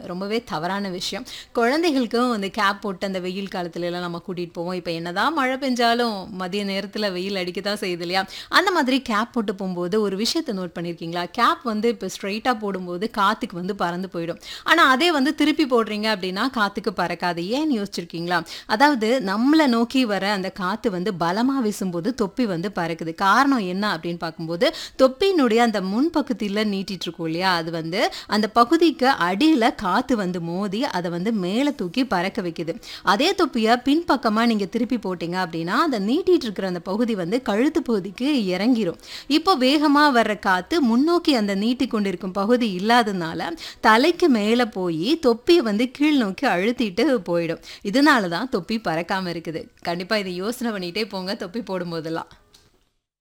ரொம்பவே தவறான விஷயம். குழந்தைகளுக்கும் வந்து கேப் போட்டு அந்த வெயில் காலத்துலலாம் நம்ம கூட்டிட்டு போவோம். இப்ப என்னதான் மழை பெஞ்சாலும் மதிய நேரத்துல வெயில் அடிக்க தான் செய்யுது இல்லையா? அந்த மாதிரி கேப் போட்டு போம்போது ஒரு விஷயத்த நோட் பண்ணியிருக்கீங்களா? கேப் வந்து இப்ப ஸ்ட்ரெய்ட்டா போடும்போது காத்துக்கு வந்து பறந்து போயிடும். ஆனா அதே வந்து திருப்பி போடுறீங்க அப்படின்னா காத்துக்கு பறக்காது. ஏன்னு யோசிச்சிருக்கீங்களா? அதாவது நம்மள நோக்கி வர அந்த காத்து வந்து பலமா வீசும்போது தொப்பி வந்து பறக்குது. காரணம் என்ன அப்படின்னு பார்க்கும்போது, தொப்பியினுடைய அந்த முன் பக்கத்தில நீட்டிட்டு இருக்கும் இல்லையா? அது வந்து அந்த பகுதிக்கு அடியில காத்து வந்து மோதி அத வந்து மேல தூக்கி பறக்க வைக்குது. அதே தொப்பிய பின்பக்கமா நீங்க திருப்பி போட்டீங்க அப்படின்னா, அந்த நீட்டிட்டு இருக்கிற அந்த பகுதி வந்து கழுத்து பகுதிக்கு இறங்கிரும். இப்போ வேகமா வர்ற காத்து முன்னோக்கி அந்த நீட்டிக் கொண்டிருக்கும் பகுதி இல்லாதனால, தலைக்கு மேல போயி தொப்பிய வந்து கீழ் நோக்கி அழுத்திட்டு போயிடும். இதனால தான் தொப்பி பறக்காம இருக்குது. கண்டிப்பா இத யோசனை பண்ணிட்டே போங்க தொப்பி போடும்போதெல்லாம்.